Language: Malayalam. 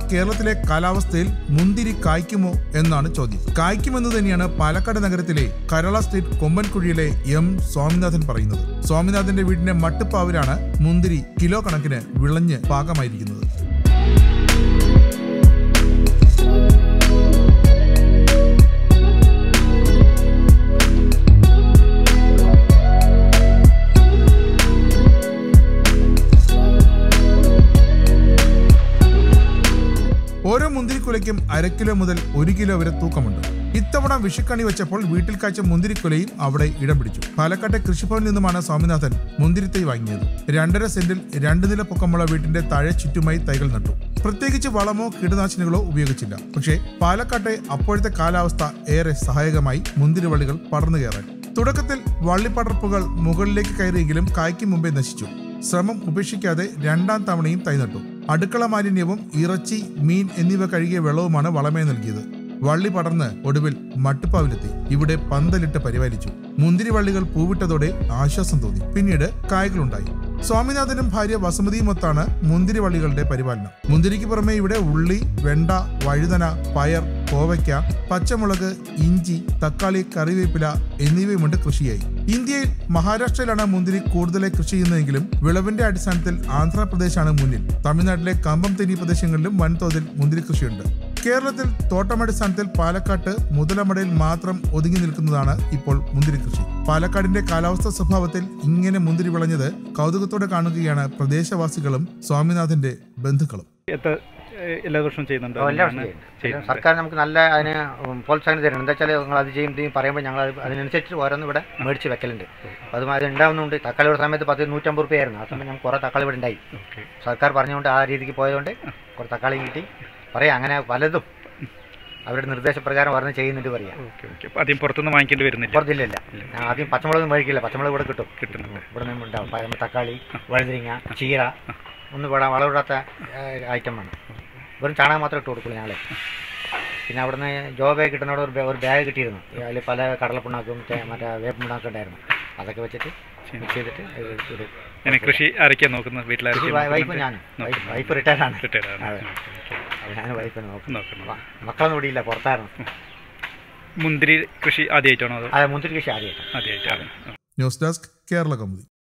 കേരളത്തിലെ കാലാവസ്ഥയിൽ മുന്തിരി കായ്ക്കുമോ എന്നാണ് ചോദ്യം കായ്ക്കുമെന്ന് തന്നെയാണ് പാലക്കാട് നഗരത്തിലെ കരള സ്ട്രീറ്റ് കൊമ്പൻകുഴിയിലെ എം സ്വാമിനാഥൻ പറയുന്നത് സ്വാമിനാഥന്റെ വീടിന്റെ മട്ടുപ്പാവിലാണ് മുന്തിരി കിലോ കണക്കിന് വിളഞ്ഞ് പാകമായിരിക്കുന്നത് ഓരോ മുന്തിരിക്കുലയ്ക്കും അര കിലോ മുതൽ ഒരു കിലോ വരെ തൂക്കമുണ്ട് ഇത്തവണ വിഷുക്കണി വെച്ചപ്പോൾ വീട്ടിൽ കാഴ്ച മുന്തിരിക്കുലയും അവിടെ ഇടം പിടിച്ചു പാലക്കാട്ടെ കൃഷിഭവനിൽ നിന്നുമാണ് സ്വാമിനാഥൻ മുന്തിരിത്തൈ വാങ്ങിയത് രണ്ടര സെന്റിൽ രണ്ട് നില പൊക്കമുള്ള വീട്ടിന്റെ താഴെ ചുറ്റുമായി തൈകൾ നട്ടു പ്രത്യേകിച്ച് വളമോ കീടനാശിനികളോ ഉപയോഗിച്ചില്ല പക്ഷേ പാലക്കാട്ടെ അപ്പോഴത്തെ കാലാവസ്ഥ ഏറെ സഹായകമായി മുന്തിരിവള്ളികൾ പടർന്നു കയറാൻ തുടക്കത്തിൽ വള്ളിപ്പടർപ്പുകൾ മുകളിലേക്ക് കയറിയെങ്കിലും കായ്ക്ക് മുമ്പേ നശിച്ചു ശ്രമം ഉപേക്ഷിക്കാതെ രണ്ടാം തവണയും തൈ നട്ടു അടുക്കള മാലിന്യവും ഇറച്ചി മീൻ എന്നിവ കഴുകിയ വെള്ളവുമാണ് വളമായി നൽകിയത് വള്ളി പടർന്ന് ഒടുവിൽ മട്ടുപ്പാവിലെത്തി ഇവിടെ പന്തലിട്ട് പരിപാലിച്ചു മുന്തിരി വള്ളികൾ പൂവിട്ടതോടെ ആശ്വാസം തോന്നി പിന്നീട് കായ്കളുണ്ടായി സ്വാമിനാഥനും ഭാര്യ വസുമതിയുമൊത്താണ് മുന്തിരി വള്ളികളുടെ പരിപാലനം മുന്തിരിക്ക് പുറമെ ഇവിടെ ഉള്ളി വെണ്ട വഴുതന പയർ കോവയ്ക്ക പച്ചമുളക് ഇഞ്ചി തക്കാളി കറിവേപ്പില എന്നിവയുമുണ്ട് കൃഷിയായി ഇന്ത്യയിൽ മഹാരാഷ്ട്രയിലാണ് മുന്തിരി കൂടുതലായി കൃഷി ചെയ്യുന്നതെങ്കിലും വിളവിന്റെ അടിസ്ഥാനത്തിൽ ആന്ധ്രാപ്രദേശാണ് മുന്നിൽ തമിഴ്നാട്ടിലെ കമ്പം തെന്നി പ്രദേശങ്ങളിലും വൻതോതിൽ മുന്തിരി കൃഷിയുണ്ട് കേരളത്തിൽ തോട്ടമടിസ്ഥാനത്തിൽ പാലക്കാട്ട് മുതലമടയിൽ മാത്രം ഒതുങ്ങി നിൽക്കുന്നതാണ് ഇപ്പോൾ മുന്തിരി കൃഷി പാലക്കാടിന്റെ കാലാവസ്ഥാ സ്വഭാവത്തിൽ ഇങ്ങനെ മുന്തിരി വിളഞ്ഞത് കൗതുകത്തോടെ കാണുകയാണ് പ്രദേശവാസികളും സ്വാമിനാഥന്റെ ബന്ധുക്കളും എത്ര ഏഹ്, എല്ലാ വർഷവും ചെയ്യുന്നുണ്ട് എല്ലാ വർഷവും ചെയ്യുന്നുണ്ട്. സർക്കാർ നമുക്ക് നല്ല അതിന് ഉം, പ്രോത്സാഹനം തരുന്നുണ്ട് എന്താ വെച്ചാൽ നിങ്ങൾ അത് ചെയ്യും ചെയ്യും പറയുമ്പോൾ ഞങ്ങൾ അത് അതിനനുസരിച്ച് ഓരോന്ന് ഇവിടെ മേടിച്ച് വെക്കലുണ്ട് അപ്പോൾ അതും അത് ഉണ്ടാവുന്നുണ്ട് തക്കാളിയുടെ സമയത്ത് പത്ത് നൂറ്റമ്പത് രൂപയായിരുന്നു ആ സമയം ഞങ്ങൾക്ക് കുറേ തക്കാളി ഇവിടെ ഉണ്ടായി ഓക്കെ സർക്കാർ പറഞ്ഞുകൊണ്ട് ആ രീതിക്ക് പോയതുകൊണ്ട് കുറേ തക്കാളിയും കിട്ടി പറയാം അങ്ങനെ പലതും അവരുടെ നിർദ്ദേശപ്രകാരം പറഞ്ഞ് ചെയ്യുന്നുണ്ട് പറയാം ഓക്കെ ഓക്കെ അപ്പോൾ ആദ്യം പുറത്തുനിന്ന് വാങ്ങിക്കേണ്ടി വരുന്നില്ല പുറത്തില്ലല്ല ഞാൻ ആദ്യം പച്ചമുളക് മേടിക്കില്ല പച്ചമുളക് ഇവിടെ കിട്ടും കിട്ടുന്നുണ്ട് ഇവിടെ നിന്ന് ഉണ്ടാവും പഴം തക്കാളി വഴുതിരിങ്ങ ചീര ഒന്നും ഇവിടെ വളമിടാത്ത ഐറ്റമാണ് വെറും ചാണകം മാത്രമേ ഇട്ട് കൊടുക്കുള്ളൂ ഞങ്ങൾ പിന്നെ അവിടുന്ന് ജോബ് കിട്ടുന്നവിടെ ഒരു ബാ- ഒരു ബാഗ് കിട്ടിയിരുന്നു അതിൽ പല കടലപ്പിണ്ണാക്കും തേ- മറ്റേ വേപ്പിണ്ണാക്കും ഉണ്ടായിരുന്നു അതൊക്കെ വെച്ചിട്ട് മിക്സ് ചെയ്തിട്ട് ഇത് ഇടും ഞാൻ കൃഷി ആരൊക്കെയാണ് നോക്കുന്നത് കൃഷി വീട്ടിലാരൊക്കെ വൈ- വൈഫ് ഞാനും വൈഫ് വൈഫ് റിട്ടയർഡാണ് റിട്ടയർഡ് ആണ് അതെ അപ്പോൾ ഞാൻ വൈഫിനെ നോക്കും നോക്കണം മ- മക്കളൊന്നും കൂടിയില്ല പുറത്തായിരുന്നു മുന്തിരി കൃഷി ആദ്യമായിട്ടാണോ അത് അതെ മുന്തിരി കൃഷി ആദ്യമായിട്ട് ആദ്യമായിട്ടാണ് ന്യൂസ് ഡെസ്ക് കേരള കൗമുദി